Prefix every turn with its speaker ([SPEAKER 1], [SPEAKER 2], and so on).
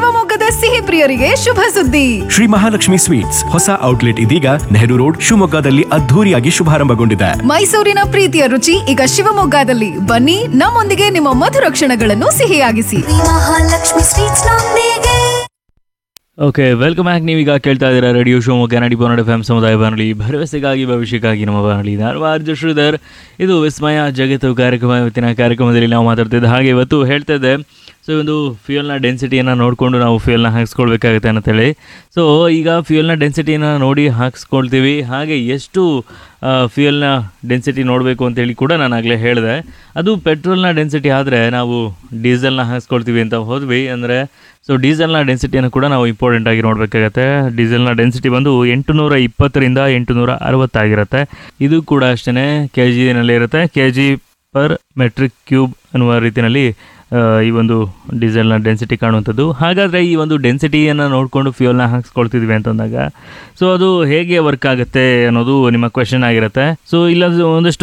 [SPEAKER 1] ಶಿವಮೊಗ್ಗದ ಸಿಹಿ ಪ್ರಿಯರಿಗೆ ಶುಭ ಸುದ್ದಿ
[SPEAKER 2] ಶ್ರೀ ಮಹಾಲಕ್ಷ್ಮಿ ಸ್ವೀಟ್ಸ್ ಹೊಸ ಔಟ್ಲೆಟ್ ಇದೀಗ ನೆಹರು ರೋಡ್ ಶಿವಮೊಗ್ಗದಲ್ಲಿ ಅದ್ಧೂರಿಯಾಗಿ ಶುಭಾರಂಭಗೊಂಡಿದೆ
[SPEAKER 1] ಮೈಸೂರಿನ ಪ್ರೀತಿಯ ರುಚಿ ಈಗ ಶಿವಮೊಗ್ಗದಲ್ಲಿ ಬನ್ನಿ ನಮ್ಮೊಂದಿಗೆ ನಿಮ್ಮ ಮಧುರ ಕ್ಷಣಗಳನ್ನು ಸಿಹಿಯಾಗಿಸಿ
[SPEAKER 3] ಮಹಾಲಕ್ಷ್ಮಿ ಸ್ವೀಟ್ಸ್ ನೊಂದಿಗೆ
[SPEAKER 4] ಓಕೆ ವೆಲ್ಕಮ್ ಬ್ಯಾಕ್ ನೀವೀಗ ಕೇಳ್ತಾ ಇದ್ದೀರಾ ರೇಡಿಯೋ ಶಿವಮೊಗ್ಗ ನಾಡಿ ಬೋನಾಡ್ ಎಫ್ ಎಂ ಸಮುದಾಯ ಬಾನುಲಿ ಭರವಸೆಗಾಗಿ ಭವಿಷ್ಯಕ್ಕಾಗಿ ನಮ್ಮ ಬಾನುಲಿ ನಾನು ಆರ್ಜ ಶ್ರೀಧರ್ ಇದು ವಿಸ್ಮಯ ಜಗತ್ತು ಕಾರ್ಯಕ್ರಮ ಇವತ್ತಿನ ಕಾರ್ಯಕ್ರಮದಲ್ಲಿ ನಾವು ಮಾತಾಡ್ತಿದ್ದೆ ಹಾಗೆ ಇವತ್ತು ಹೇಳ್ತಾ ಇದ್ದೆ ಸೊ ಈ ಒಂದು ಫ್ಯೂಯಲ್ನ ಡೆನ್ಸಿಟಿಯನ್ನು ನೋಡಿಕೊಂಡು ನಾವು ಫ್ಯೂಯಲ್ನ ಹಾಕ್ಸ್ಕೊಳ್ಬೇಕಾಗುತ್ತೆ ಅಂತೇಳಿ ಸೊ ಈಗ ಫ್ಯೂಯಲ್ನ ಡೆನ್ಸಿಟಿಯನ್ನು ನೋಡಿ ಹಾಕ್ಸ್ಕೊಳ್ತೀವಿ ಹಾಗೆ ಎಷ್ಟು ಫ್ಯೂಯಲ್ನ ಡೆನ್ಸಿಟಿ ನೋಡಬೇಕು ಅಂತೇಳಿ ಕೂಡ ನಾನು ಆಗಲೇ ಹೇಳಿದೆ ಅದು ಪೆಟ್ರೋಲ್ನ ಡೆನ್ಸಿಟಿ ಆದರೆ ನಾವು ಡೀಸೆಲ್ನ ಹಾಕ್ಸ್ಕೊಳ್ತೀವಿ ಅಂತ ಹೋದ್ವಿ ಅಂದರೆ ಸೊ ಡೀಸೆಲ್ನ ಡೆನ್ಸಿಟಿಯನ್ನು ಕೂಡ ನಾವು ಇಂಪಾರ್ಟೆಂಟ್ ಆಗಿ ನೋಡಬೇಕಾಗತ್ತೆ ಡೀಸೆಲ್ನ ಡೆನ್ಸಿಟಿ ಬಂದು ಎಂಟುನೂರ ಇಪ್ಪತ್ತರಿಂದ ಎಂಟುನೂರ ಅರವತ್ತಾಗಿರುತ್ತೆ ಇದು ಕೂಡ ಅಷ್ಟೇ ಕೆ ಜಿನಲ್ಲಿ ಇರುತ್ತೆ K G per metric cube ಅನ್ನುವ ರೀತಿಯಲ್ಲಿ ಆ, ಈ ಒಂದು ಡೀಸೆಲ್ನ ಡೆನ್ಸಿಟಿ ಕಾಣುವಂಥದ್ದು ಹಾಗಾದರೆ ಈ ಒಂದು ಡೆನ್ಸಿಟಿಯನ್ನು ನೋಡಿಕೊಂಡು ಫ್ಯೂಯಲ್ನ ಹಾಕ್ಸ್ಕೊಳ್ತಿದ್ವಿ ಅಂತಂದಾಗ ಸೊ ಅದು ಹೇಗೆ ವರ್ಕ್ ಆಗುತ್ತೆ ಅನ್ನೋದು ನಿಮ್ಮ ಕ್ವೆಶನ್ ಆಗಿರುತ್ತೆ ಸೊ ಇಲ್ಲ ಒಂದಷ್ಟು